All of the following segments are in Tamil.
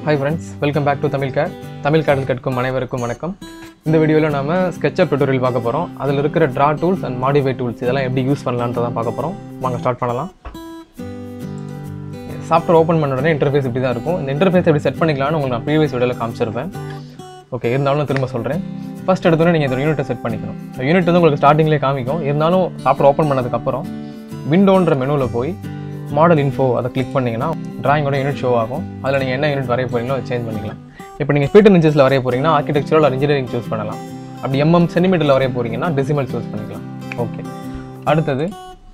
hi friends welcome back to Tamil care Tamil கேடில் கற்கும் அனைவருக்கும் வணக்கம் இந்த வீடியோவில் நம்ம ஸ்கெட்சப் டுட்டோரியல் பார்க்க போகிறோம் அதில் இருக்கிற draw tools and modify tools இதெல்லாம் எப்படி யூஸ் பண்ணலான்ட்டு தான் பார்க்க போகிறோம் வாங்க ஸ்டார்ட் பண்ணலாம் சாஃப்ட்வேர் ஓப்பன் பண்ண உடனே இன்டர்ஃபேஸ் இப்படி தான் இருக்கும் இந்த இன்டர்ஃபேஸ் எப்படி செட் பண்ணிக்கலாம்னு உங்களுக்கு நான் ப்ரீவியஸ் வீடியோவில் காமிச்சிருப்பேன் ஓகே இருந்தாலும் திரும்ப சொல்கிறேன் ஃபஸ்ட் எடுத்தோன்னே நீங்கள் இந்த யூனிட்டை செட் பண்ணிக்கணும் யூனிட் வந்து உங்களுக்கு ஸ்டார்டிங்லேயே காமிக்கும் இருந்தாலும் சாஃப்ட்வேர் ஓப்பன் பண்ணதுக்கப்புறம் விண்டோன்ற மெனுவில் போய் மாடல் இன்ஃபோ அதை கிளிக் பண்ணிங்கன்னா டிராயிங்கோட யூனிட் ஷோ ஆகும் அதில் நீங்கள் என்ன யூனிட் வரைய போகிறீங்களோ அதை சேஞ்ச் பண்ணிக்கலாம் இப்போ நீங்கள் ஃபீட் இன்ச்சஸில் வரைய போகிறீங்கன்னா ஆர்கிடெக்சரல் ஆர் இன்ஜினியரிங் சூஸ் பண்ணலாம் அப்படி எம்எம் சென்டிமீட்டரில் வரைய போகிறீங்கன்னா டெசிமல் சூஸ் பண்ணிக்கலாம் ஓகே அடுத்தது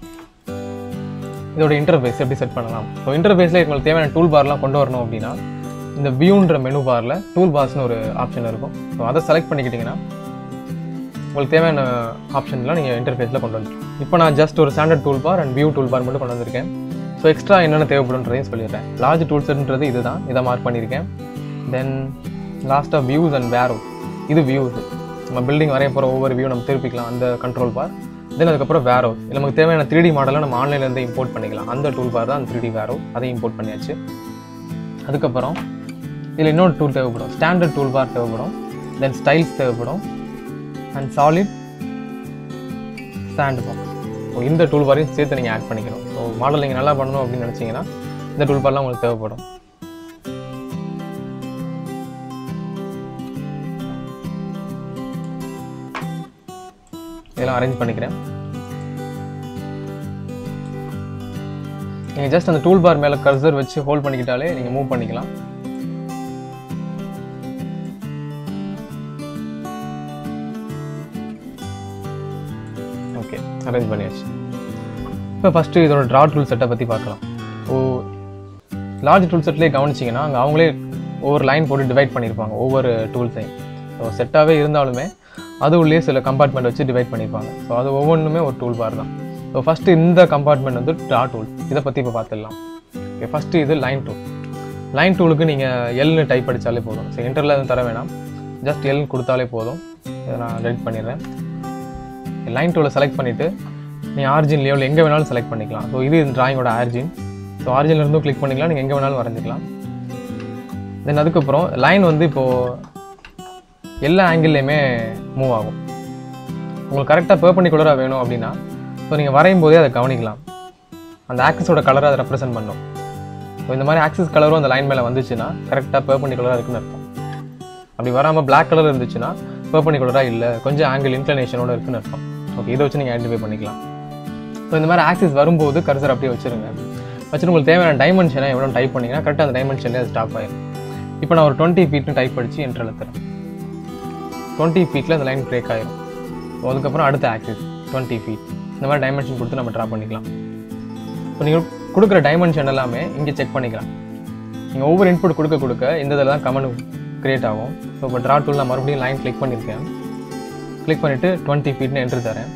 இதோட இன்டர்ஃபேஸ் எப்படி செட் பண்ணலாம் ஸோ இன்டர்ஃபேஸில் உங்களுக்கு தேவையான டூல் பார்லாம் கொண்டு வரணும் அப்படின்னா இந்த வியூன்ற மெனு பாரில் டூல் பார்ஸ்னு ஒரு ஆப்ஷன் இருக்கும் ஸோ அதை செலக்ட் பண்ணிக்கிட்டிங்கன்னா உங்களுக்கு தேவையான ஆப்ஷன்லாம் நீங்கள் இன்டர்ஃபேஸில் கொண்டு வந்துருக்கோம் இப்போ நான் ஜஸ்ட் ஒரு standard tool bar and view tool bar மட்டும் கொண்டு வந்திருக்கேன் ஸோ எக்ஸ்ட்ரா என்னென்ன தேவைப்படுன்றதையும் சொல்லிடுறேன் லார்ஜ் டூல்ஸ்ன்றது இதுதான் இதை மார்க் பண்ணியிருக்கேன் தென் லாஸ்ட்டாக வியூஸ் அண்ட் வேரோ இது வியூஸ் நம்ம பில்டிங் வரைய போகிற ஒவ்வொரு வியூ நம்ம திருப்பிக்கலாம் அந்த கண்ட்ரோல் பார் தென் அதுக்கப்புறம் வேரோ நமக்கு தேவையான த்ரீ டி மாடலை நம்ம ஆன்லைன்லேருந்து இம்போர்ட் பண்ணிக்கலாம் அந்த டூல் பார் தான் அந்த த்ரீ டி வேரோ அதையும் இம்போர்ட் பண்ணியாச்சு அதுக்கப்புறம் இதில் இன்னொரு டூல் தேவைப்படும் ஸ்டாண்டர்ட் டூல் பார் தேவைப்படும் தென் ஸ்டைல்ஸ் தேவைப்படும் and solid sand box so இந்த டூல் பாரையும் சேர்த்து நீங்கள் ஆட் பண்ணிக்கணும் ஸோ மாடல் நீங்கள் நல்லா பண்ணணும் அப்படின்னு நினச்சிங்கன்னா இந்த டூல் பார்லாம் உங்களுக்கு தேவைப்படும் இதெல்லாம் அரேஞ்ச் பண்ணிக்கிறேன் நீங்கள் ஜஸ்ட் அந்த டூல் பார் மேலே கர்சர் வச்சு ஹோல்ட் பண்ணிக்கிட்டாலே நீங்கள் மூவ் பண்ணிக்கலாம் ஓகே அரேஞ்ச் பண்ணியாச்சு இப்போ ஃபஸ்ட்டு இதோட ட்ரா டூல் செட்டை பற்றி பார்க்கலாம் ஓ லார்ஜ் டூல் செட்லேயே கவனிச்சிங்கன்னா அங்கே அவங்களே ஒவ்வொரு லைன் போட்டு டிவைட் பண்ணியிருப்பாங்க ஒவ்வொரு டூல்ஸையும் ஸோ செட்டாகவே இருந்தாலுமே அது உள்ளே சில கம்பார்ட்மெண்ட் வச்சு டிவைட் பண்ணியிருப்பாங்க ஸோ அது ஒவ்வொன்றுமே ஒரு டூல் பார் தான் ஸோ ஃபஸ்ட்டு இந்த கம்பார்ட்மெண்ட் வந்து ட்ரா டூல் இதை பற்றி இப்போ பார்த்துடலாம் ஓகே ஃபஸ்ட்டு இது லைன் டூல் லைன் டூலுக்கு நீங்கள் எல்னு டைப் அடித்தாலே போதும் ஸோ இன்டர்ல எதுவும் தர வேணாம் ஜஸ்ட் எல் கொடுத்தாலே போதும் இதை நான் டெலிட் பண்ணிடுறேன் லைன் டூலை செலக்ட் பண்ணிவிட்டு நீங்கள் ஆர்ஜின் லெவல் எங்கே வேணாலும் செலக்ட் பண்ணிக்கலாம் ஸோ இது டிராயிங்கோட ஆர்ஜின் ஸோ ஆர்ஜின்ல இருந்தும் கிளிக் பண்ணிக்கலாம் நீங்கள் எங்கே வேணாலும் வரைஞ்சிக்கலாம் தென் அதுக்கப்புறம் லைன் வந்து இப்போது எல்லா ஆங்கிள்லேயுமே மூவ் ஆகும் உங்களுக்கு கரெக்டாக பேர்பண்டிகுலராக வேணும் அப்படின்னா ஸோ நீங்கள் வரையும் போதே அதை கவனிக்கலாம் அந்த ஆக்சஸோட கலரை அதை ரெப்ரசென்ட் பண்ணும் ஸோ இந்த மாதிரி ஆக்சஸ் கலரும் அந்த லைன் மேலே வந்துச்சுன்னா கரெக்டாக பேர்பண்டிகுலராக இருக்குன்னு அர்த்தம் அப்படி வராமல் பிளாக் கலர் இருந்துச்சுன்னா பேர்பண்டிகுலராக இல்லை கொஞ்சம் ஆங்கிள் இன்க்ளனேஷனோட இருக்குன்னு அர்த்தம் ஓகே இதை வச்சு நீங்கள் ஐடென்டிஃபை பண்ணிக்கலாம் ஸோ இந்த மாதிரி ஆக்சிஸ் வரும்போது கர்சர் அப்படியே வச்சுருங்க வச்சுட்டு உங்களுக்கு தேவையான டைமென்ஷனை எவ்வளோ டைப் பண்ணிங்கன்னா கரெக்டாக அந்த டைமென்ஷன்லேயே அது ஸ்டாப் ஆயிடும் இப்போ நான் ஒரு டுவெண்ட்டி ஃபீட்னு டைப் அடித்து என்ட்ரு எழுத்துறேன் டுவெண்ட்டி ஃபீட்டில் அந்த லைன் பிரேக் ஆயிரும் ஸோ அதுக்கப்புறம் அடுத்த ஆக்சிஸ் டுவெண்ட்டி ஃபீட் இந்த மாதிரி டைமென்ஷன் கொடுத்து நம்ம ட்ரா பண்ணிக்கலாம் இப்போ நீங்கள் கொடுக்குற டைமென்ஷன் எல்லாமே இங்கே செக் பண்ணிக்கலாம் நீங்கள் ஒவ்வொரு இன்புட் கொடுக்க கொடுக்க இந்த இதில் தான் கமெண்ட் க்ரியேட் ஆகும் ஸோ இப்போ ட்ரா டூல் நான் மறுபடியும் லைன் கிளிக் பண்ணியிருக்கேன் கிளிக் பண்ணிவிட்டு டுவெண்ட்டி ஃபீட்னு என்ட்ரு தரேன்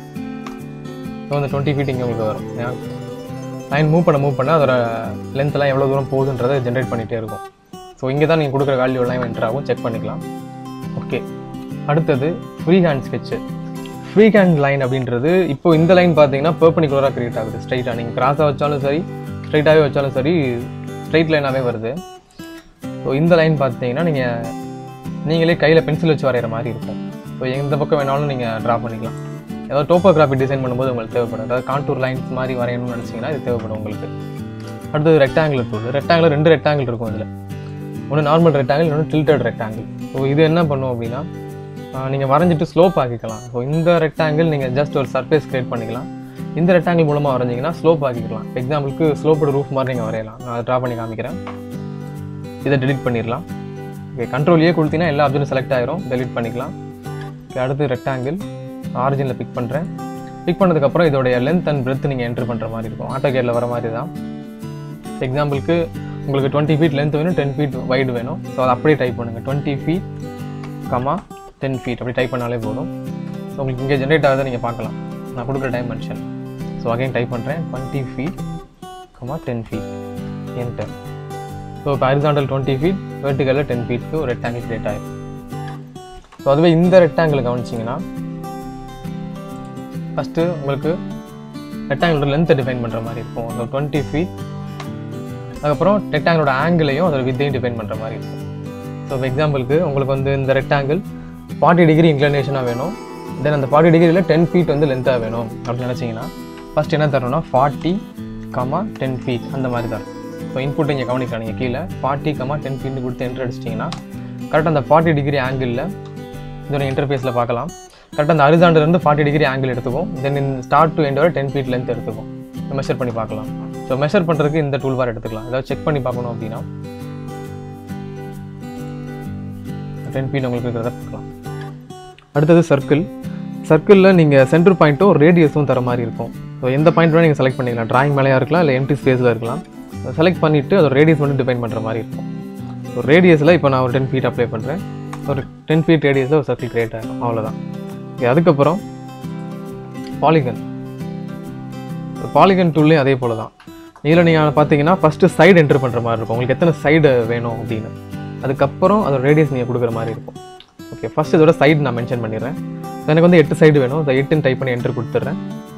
ஸோ அந்த டுவெண்ட்டி ஃபீட் இங்கே உங்களுக்கு வரும் லைன் மூவ் பண்ண மூவ் பண்ண அதோட லென்த்லாம் எவ்வளோ தூரம் போகுதுன்றதை ஜென்ரேட் பண்ணிகிட்டே இருக்கும் ஸோ இங்கே தான் நீங்கள் கொடுக்குற வேல்யூ எல்லாம் என்ட்ரு ஆகும் செக் பண்ணிக்கலாம் ஓகே அடுத்தது free hand sketch free hand line அப்படின்றது இப்போ இந்த லைன் பார்த்தீங்கன்னா பெர்பனிகுலராக கிரியேட் ஆகுது ஸ்ட்ரைட்டாக நீங்கள் கிராஸாக வச்சாலும் சரி ஸ்ட்ரைட்டாகவே வச்சாலும் சரி ஸ்ட்ரைட் லைனாகவே வருது ஸோ இந்த லைன் பார்த்தீங்கன்னா நீங்கள் நீங்களே கையில் பென்சில் வச்சு வரைகிற மாதிரி இருக்கும் ஸோ எந்த பக்கம் வேணாலும் நீங்கள் ட்ரா பண்ணிக்கலாம் ஏதாவது டோப்போகிராஃபி டிசைன் பண்ணும்போது உங்களுக்கு தேவைப்படும் அதாவது கான்டூர் லைன்ஸ் மாதிரி வரையணும்னு நினச்சிங்கன்னா இது தேவைப்படும் உங்களுக்கு அடுத்தது ரெக்டாங்குலர் டூல் ரெக்டாங்குலர் ரெண்டு ரெக்டாங்கிள் இருக்கும் இதில் ஒன்று நார்மல் ரெக்டாங்கிள் இன்னொன்று டில்டட் ரெக்டாங்கிள் ஸோ இது என்ன பண்ணும் அப்படின்னா நீங்கள் வரைஞ்சிட்டு ஸ்லோப் ஆக்கிக்கலாம் ஸோ இந்த ரெக்டாங்கிள் நீங்கள் ஜஸ்ட் ஒரு சர்ஃபேஸ் கிரியேட் பண்ணிக்கலாம் இந்த ரெக்டாங்கிள் மூலமாக வரைஞ்சிங்கன்னா ஸ்லோப் ஆக்கிக்கலாம் எக்ஸாம்பிளுக்கு ஸ்லோப்போட ரூஃப் மாதிரி நீங்கள் வரையலாம் நான் அதை ட்ரா பண்ணி காமிக்கிறேன் இதை டெலிட் பண்ணிடலாம் ஓகே கண்ட்ரோல் ஏ கொடுத்தீங்கன்னா எல்லா ஆப்ஷனும் செலக்ட் ஆயிரும் டெலிட் பண்ணிக்கலாம் ஓகே அடுத்து ரெக்டாங்கிள் ஆரிஜினில் பிக் பண்ணுறேன் பிக் பண்ணதுக்கப்புறம் இதோடைய லென்த் அண்ட் பிரெத் நீங்கள் என்ட்ரு பண்ணுற மாதிரி இருக்கும் ஆட்டோ கேரில் வர மாதிரி தான் எக்ஸாம்பிளுக்கு உங்களுக்கு டுவெண்ட்டி ஃபீட் லென்த் வேணும் டென் ஃபீட் வைடு வேணும் ஸோ அதை அப்படியே டைப் பண்ணுங்கள் twenty feet comma ten feet அப்படி டைப் பண்ணாலே போதும் ஸோ உங்களுக்கு இங்கே ஜென்ரேட் ஆகுதை நீங்கள் பார்க்கலாம் நான் கொடுக்குற டைமென்ஷன் ஸோ அகைன் டைப் பண்ணுறேன் twenty feet comma ten feet enter so இப்போ ஹரிசாண்டல் டுவெண்ட்டி ஃபீட் வெர்டிகலில் டென் ஃபீட்க்கு ஒரு ரெக்டாங்கிள் கிரியேட் ஆகிடும் ஸோ அதுவே இந்த ரெக்டாங்கிள் கவனிச்சிங்கன்னா ஃபஸ்ட்டு உங்களுக்கு ரெக்டாங்கிளோட லென்த்தை டிஃபைன் பண்ணுற மாதிரி இருக்கும் ஸோ டுவெண்ட்டி ஃபீட் அதுக்கப்புறம் ரெக்டாங்கிளோட ஆங்கிளையும் அதோட வித்தையும் டிஃபைன் பண்ணுற மாதிரி இருக்கும் ஸோ எக்ஸாம்பிளுக்கு உங்களுக்கு வந்து இந்த ரெக்டாங்கிள் ஃபார்ட்டி டிகிரி இன்க்ளனேஷனாக வேணும் தென் அந்த ஃபார்ட்டி டிகிரியில் டென் ஃபீட் வந்து லென்த்தாக வேணும் அப்படின்னு நினச்சிங்கன்னா ஃபஸ்ட் என்ன தரணும்னா ஃபார்ட்டி கமா டென் ஃபீட் அந்த மாதிரி தரும் ஸோ இன்புட் இங்கே கவனிக்கலாம் நீங்கள் கீழே ஃபார்ட்டி கமா டென் ஃபீட் கொடுத்து என்ட்ரு அடிச்சிட்டிங்கன்னா கரெக்டாக அந்த ஃபார்ட்டி டிகிரி ஆங்கிளில் இதோட இன்டர்ஃபேஸில் பார்க்கலாம் கரெக்டாக அந்த horizontal இருந்து ஃபார்ட்டி டிகிரி ஆங்கிள் எடுத்துக்கும் தென் இந்த ஸ்டார்ட் டு எண்ட் வரை டென் ஃபீட் லென்த் எடுத்துக்கும் மெஷர் பண்ணி பார்க்கலாம் ஸோ மெஷர் பண்ணுறதுக்கு இந்த டூல் பார் எடுத்துக்கலாம் ஏதாவது செக் பண்ணி பார்க்கணும் அப்படின்னா டென் ஃபீட் உங்களுக்கு இருக்கிறத பார்க்கலாம் அடுத்தது சர்க்கிள் சர்க்கிளில் நீங்கள் சென்டர் பாயிண்ட்டும் ரேடியஸும் தர மாதிரி இருக்கும் ஸோ எந்த பாயிண்ட் வேணால் நீங்கள் செலக்ட் பண்ணிக்கலாம் டிராயிங் மேலேயா இருக்கலாம் இல்லை எம்டி ஸ்பேஸில் இருக்கலாம் செலக்ட் பண்ணிவிட்டு அதோட ரேடியஸ் மட்டும் டிஃபைன் பண்ணுற மாதிரி இருக்கும் ஸோ ரேடியஸில் இப்போ நான் ஒரு டென் ஃபீட் அப்ளை பண்ணுறேன் ஒரு டென் ஃபீட் ரேடியஸில் ஒரு சர்க்கிள் கிரியேட் ஆகிடும் அவ்வளோதான் Okay, அதுக்கப்புறம் பாலிகன் பாலிகன் டூல்லையும் அதே போல தான் இதில் நீங்கள் பார்த்தீங்கன்னா ஃபஸ்ட்டு சைடு என்டர் பண்ணுற மாதிரி இருக்கும் உங்களுக்கு எத்தனை சைடு வேணும் அப்படின்னு அதுக்கப்புறம் அதோட ரேடியஸ் நீங்கள் கொடுக்குற மாதிரி இருக்கும் ஓகே ஃபஸ்ட் இதோட சைடு நான் மென்ஷன் பண்ணிடுறேன் So, எனக்கு வந்து எட்டு சைடு வேணும் அந்த எட்டுன்னு டைப் பண்ணி என்டர் கொடுத்துட்றேன்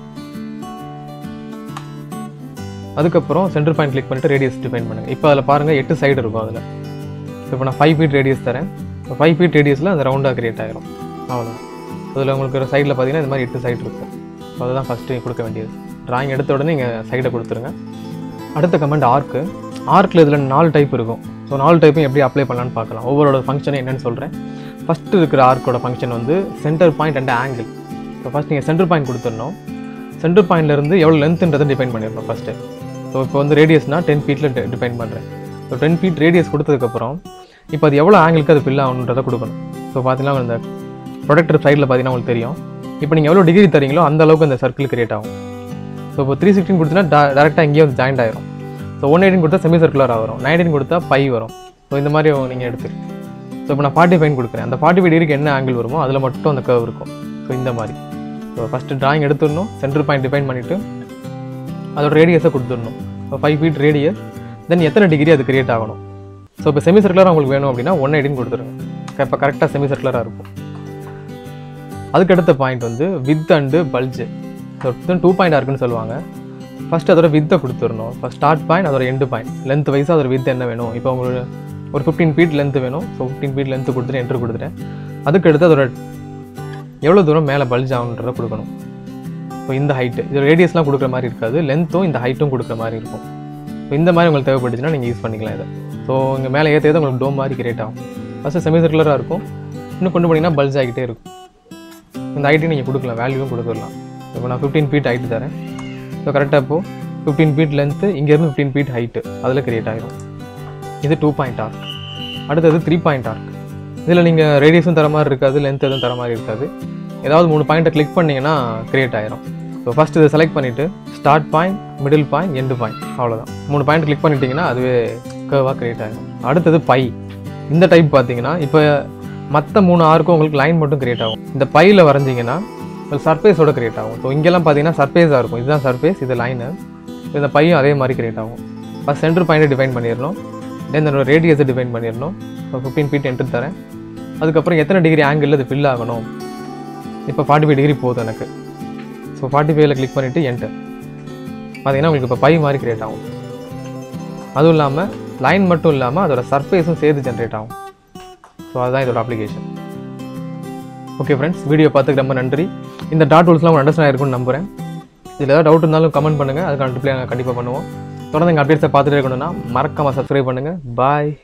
அதுக்கப்புறம் சென்டர் பாயிண்ட் கிளிக் பண்ணிட்டு ரேடியஸ் டிஃபைன் பண்ணுங்க இப்போ அதில் பாருங்கள் எட்டு சைடு இருக்கும் அதில் இப்போ நான் ஃபைவ் ஃபீட் ரேடியஸ் தரேன் இப்போ ஃபைவ் ஃபீட் ரேடியஸில் அந்த ரவுண்டாக கிரியேட் ஆகிரும் அவ்வளோதான் அதில் உங்களுக்கு ஒரு சைடில் பார்த்தீங்கன்னா இந்த மாதிரி எட்டு சைடு இருக்கும் ஸோ அதுதான் ஃபஸ்ட்டு கொடுக்க வேண்டியது டிராயிங் எடுத்த உடனே நீங்கள் சைடை கொடுத்துருங்க அடுத்த கமெண்ட் ஆர்க்கு ஆர்க்கில் இதில் நாலு டைப் இருக்கும் ஸோ நாலு டைப்பும் எப்படி அப்ளை பண்ணலான்னு பார்க்கலாம் ஒவ்வொருட ஃபங்க்ஷன் என்னன்னு சொல்கிறேன் ஃபஸ்ட்டு இருக்கிற ஆர்க்கோட ஃபங்க்ஷன் வந்து centre point and angle so first நீங்கள் சென்டர் பாயிண்ட் கொடுத்துடணும் சென்டர் பாயிண்ட்லேருந்து எவ்வளோ லென்த்துன்றதை டிஃபைன் பண்ணிடணும் ஃபஸ்ட்டு ஸோ இப்போ வந்து ரேடியஸ்னா டென் ஃபீட்டில் டிஃபைன் பண்ணுறேன் ஸோ டென் ஃபீட் ரேடியஸ் கொடுத்ததுக்கப்புறம் இப்போ அது எவ்வளோ ஆங்கிளுக்கு அது ஃபில் ஆகணுன்றதை கொடுக்கணும் ஸோ பார்த்தீங்கன்னா இந்த ப்ரொடக்டர் சைடில் பார்த்தீங்கன்னா உங்களுக்கு தெரியும் இப்போ நீங்கள் எவ்வளோ டிகிரி தரீங்களோ அந்த அளவுக்கு அந்த சர்க்கிள் கிரியேட் ஆகும் ஸோ இப்போ த்ரீ சிக்ஸ்டின் கொடுத்தீங்கன்னா டேரெக்டாக எங்கேயும் வந்து ஜாயிண்ட் ஆயிரும் ஸோ ஒன் எயிட்டின் கொடுத்தா செமி சர்க்குலராக வரும் நைன்டீன் கொடுத்தா பை வரும் ஸோ இந்த மாதிரி நீங்கள் எடுத்து ஸோ இப்போ நான் ஃபார்ட்டி ஃபைன் கொடுக்குறேன் அந்த ஃபார்ட்டி ஃபைவ் டிகிரிக்கு என்ன ஆங்கிள் வருமோ அதில் மட்டும் அந்த கர்வ் இருக்கும் ஸோ இந்த மாதிரி ஸோ ஃபஸ்ட்டு டிராயிங் எடுத்துடணும் சென்டர் பாயிண்ட் டிஃபைன் பண்ணிவிட்டு அதோட ரேடியஸை கொடுத்துடணும் so five feet radius then எத்தனை டிகிரி அது கிரியேட் ஆகணும் ஸோ இப்போ செமி சர்க்குலராக உங்களுக்கு வேணும் அப்படின்னா ஒன் எயிட்டின் கொடுத்துருங்க இப்போ கரெக்டாக செமி சர்க்குலராக இருக்கும் அதுக்கு அடுத்த பாயிண்ட் வந்து width and bulge so two point இருக்குன்னு சொல்லுவாங்க ஃபஸ்ட் அதோட வித்தை கொடுத்துடணும் இப்போ ஸ்டார்ட் பாயிண்ட் அதோட எண்டு பாயிண்ட் லென்த் வைஸாக அதோட வித் என்ன வேணும் இப்போ உங்களுக்கு ஒரு ஃபிஃப்டீன் ஃபீட் லென்த் வேணும் ஸோ ஃபிஃப்டீன் ஃபீட் லென்த் கொடுத்துட்டு என்ட்ரு கொடுத்துட்டேன் அதுக்கு அடுத்து அதோட எவ்வளோ தூரம் மேலே பல்ஜ் ஆகுன்றதை கொடுக்கணும் ஸோ இந்த ஹைட்டு இது ரேடியஸ்லாம் கொடுக்குற மாதிரி இருக்காது லென்த்தும் இந்த ஹைட்டும் கொடுக்குற மாதிரி இருக்கும் ஸோ இந்த மாதிரி உங்களுக்கு தேவைப்பட்டுச்சுன்னா நீங்கள் யூஸ் பண்ணிக்கலாம் இதை ஸோ இங்கே மேலே ஏற்ற ஏற்ற உங்களுக்கு டோம் மாதிரி கிரியேட் ஆகும் ஃபஸ்ட்டு செமி சர்க்குலராக இருக்கும் இன்னும் கொண்டு போனீங்கன்னா பல்ஜ் ஆகிட்டே இருக்கும் இந்த ஹைட்டையும் நீங்கள் கொடுக்கலாம் வேல்யூவும் கொடுத்துடலாம் இப்போ நான் ஃபிஃப்டீன் ஃபீட் ஹைட்டு தரேன் ஸோ கரெக்டாக இப்போது ஃபிஃப்டீன் ஃபீட் லென்த்து இங்கேருந்து ஃபிஃப்டீன் ஃபீட் ஹைட்டு அதில் கிரியேட் ஆகிடும் இது டூ பாயிண்ட் ஆர்க் அடுத்தது த்ரீ பாயிண்ட் ஆர்க் இதில் நீங்கள் ரேடியஸும் தர மாதிரி இருக்காது லென்த் எதுவும் தர மாதிரி இருக்காது ஏதாவது மூணு பாயிண்ட்டை கிளிக் பண்ணிங்கன்னா கிரியேட் ஆயிரும் ஸோ ஃபஸ்ட் இதை செலக்ட் பண்ணிவிட்டு start point middle point end point அவ்வளோதான் மூணு பாயிண்ட் கிளிக் பண்ணிட்டீங்கன்னா அதுவே கர்வாக கிரியேட் ஆகிடும் அடுத்தது பை இந்த டைப் பார்த்தீங்கன்னா இப்போ மற்ற மூணு ஆர்க்கும் உங்களுக்கு லைன் மட்டும் கிரியேட் ஆகும் இந்த பையில் வரைஞ்சிங்கன்னா சர்ஃபேஸோட கிரியேட் ஆகும் ஸோ இங்கெல்லாம் பார்த்தீங்கன்னா சர்ஃபேஸாக இருக்கும் இதுதான் சர்ஃபேஸ் இது லைனு இந்த பையும் அதே மாதிரி கிரியேட் ஆகும் ஃபஸ்ட் சென்டர் பாயிண்ட்டை டிஃபைன் பண்ணிடணும் தென் என்னோட ரேடியஸை டிஃபைன் பண்ணிடணும் இப்போ ஃபிஃப்டீன் ஃபீட் என்ட்ரு தரேன் அதுக்கப்புறம் எத்தனை டிகிரி ஆங்கிளில் அது ஃபில் ஆகணும் இப்போ ஃபார்ட்டி ஃபைவ் டிகிரி போதும் எனக்கு ஸோ ஃபார்ட்டி ஃபைவ்ல கிளிக் பண்ணிவிட்டு என்டர் பார்த்தீங்கன்னா உங்களுக்கு இப்போ பை மாதிரி கிரியேட் ஆகும் அதுவும் இல்லாமல் லைன் மட்டும் இல்லாமல் அதோட சர்ஃபேஸும் சேர்த்து ஜென்ரேட் ஆகும் ஸோ அதுதான் இதோட அப்ளிகேஷன் ஓகே ஃப்ரெண்ட்ஸ் வீடியோ பார்த்துக்கு ரொம்ப நன்றி இந்த டாட் டூல்ஸ்லாம் உங்களுக்கு அண்டர்ஸ்டாண்ட் இருக்கும்னு நம்புகிறேன் இதில் ஏதாவது டவுட் இருந்தாலும் கமெண்ட் பண்ணுங்கள் அதுக்கான ரிப்ளை நாங்கள் கண்டிப்பாக பண்ணுவோம் தொடர்ந்து எங்கள் அப்டேட்ஸை பார்த்துட்டே இருக்கணும்னா மறக்காமல் சப்ஸ்கிரைப் பண்ணுங்கள் பாய்